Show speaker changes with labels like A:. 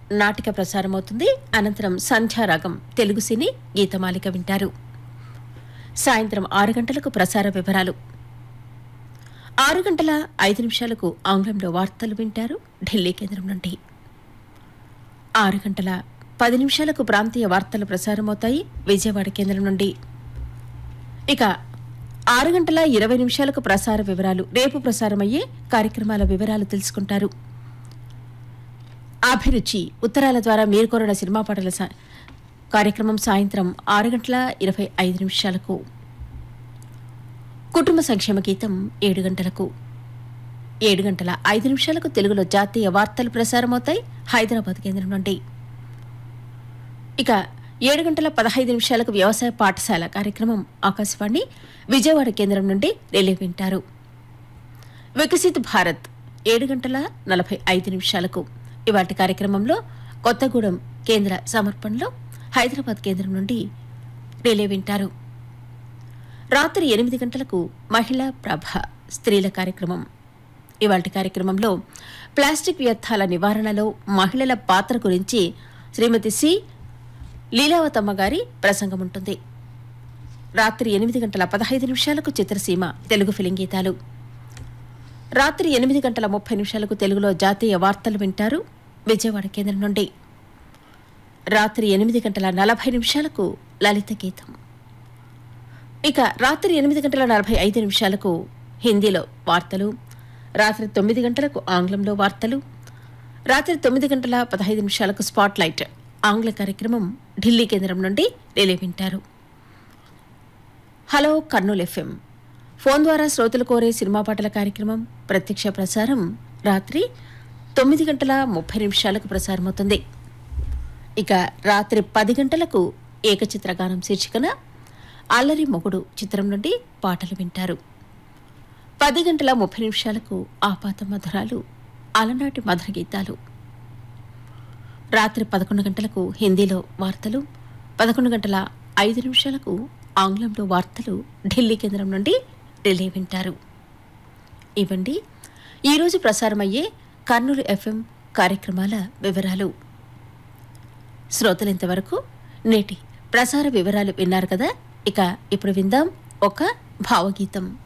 A: నాటిక ప్రసారమవుతుంది అనంతరం సంధ్యారాగం తెలుగు సినీ గీతమాలిక వింటారు సాయంత్రం ఆరు గంటలకు ప్రసార వివరాలు ఆరు గంటల ఐదు నిమిషాలకు ఆంగ్లంలో వార్తలు వింటారు ఢిల్లీ కేంద్రం నుండి ఆరు గంటల పది నిమిషాలకు ప్రాంతీయ వార్తలు ప్రసారమవుతాయి విజయవాడ కేంద్రం నుండి ఇక ఆరు గంటల ఇరవై నిమిషాలకు ప్రసార వివరాలు రేపు ప్రసారమయ్యే కార్యక్రమాల వివరాలు తెలుసుకుంటారు అభిరుచి ఉత్తరాల ద్వారా మీరు కోరిన సినిమా పాటల సా- కార్యక్రమం సాయంత్రం ఆరు గంటల ఇరవై ఐదు నిమిషాలకు కుటుంబ సంక్షేమ గీతం ఏడు గంటలకు ఏడు గంటల ఐదు నిమిషాలకు తెలుగులో జాతీయ వార్తలు ప్రసారమవుతాయి హైదరాబాద్ కేంద్రం నుండి ఇక ఏడు గంటల పదహైదు నిమిషాలకు వ్యవసాయ పాఠశాల కార్యక్రమం ఆకాశవాణి విజయవాడ కేంద్రం నుండి రిలే వింటారు వికసిత్ భారత్ ఏడు గంటల నలభై ఐదు నిమిషాలకు ఇవాటి కార్యక్రమంలో కొత్తగూడెం కేంద్ర సమర్పణలో హైదరాబాద్ కేంద్రం నుండి రిలే వింటారు రాత్రి ఎనిమిది గంటలకు మహిళా ప్రభ స్త్రీల కార్యక్రమం ఇవాటి కార్యక్రమంలో ప్లాస్టిక్ వ్యర్థాల నివారణలో మహిళల పాత్ర గురించి శ్రీమతి సి లీలావతమ్మ గారి ప్రసంగం ఉంటుంది రాత్రి ఎనిమిది గంటల పదహైదు నిమిషాలకు చిత్రసీమ తెలుగు ఫిలిం గీతాలు రాత్రి ఎనిమిది గంటల ముప్పై నిమిషాలకు తెలుగులో జాతీయ వార్తలు వింటారు విజయవాడ కేంద్రం నుండి రాత్రి ఎనిమిది గంటల నలభై నిమిషాలకు లలిత గీతం ఇక రాత్రి ఎనిమిది గంటల నలభై ఐదు నిమిషాలకు హిందీలో వార్తలు రాత్రి తొమ్మిది గంటలకు ఆంగ్లంలో వార్తలు రాత్రి తొమ్మిది గంటల పదహైదు నిమిషాలకు స్పాట్ లైట్ ఆంగ్ల కార్యక్రమం ఢిల్లీ కేంద్రం నుండి రిలే వింటారు హలో కర్నూలు ఎఫ్ఎం ఫోన్ ద్వారా శ్రోతలు కోరే సినిమా పాటల కార్యక్రమం ప్రత్యక్ష ప్రసారం రాత్రి తొమ్మిది గంటల ముప్పై నిమిషాలకు ప్రసారమవుతుంది ఇక రాత్రి పది గంటలకు ఏకచిత్రగానం శీర్షికన అల్లరి మొగుడు చిత్రం నుండి పాటలు వింటారు పది గంటల ముప్పై నిమిషాలకు ఆపాత మధురాలు అలనాటి మధుర గీతాలు రాత్రి పదకొండు గంటలకు హిందీలో వార్తలు పదకొండు గంటల ఐదు నిమిషాలకు ఆంగ్లంలో వార్తలు ఢిల్లీ కేంద్రం నుండి రిలే వింటారు ఇవ్వండి ఈరోజు ప్రసారమయ్యే కర్నూలు ఎఫ్ఎం కార్యక్రమాల వివరాలు శ్రోతలు ఇంతవరకు నేటి ప్రసార వివరాలు విన్నారు కదా ఇక ఇప్పుడు విందాం ఒక భావగీతం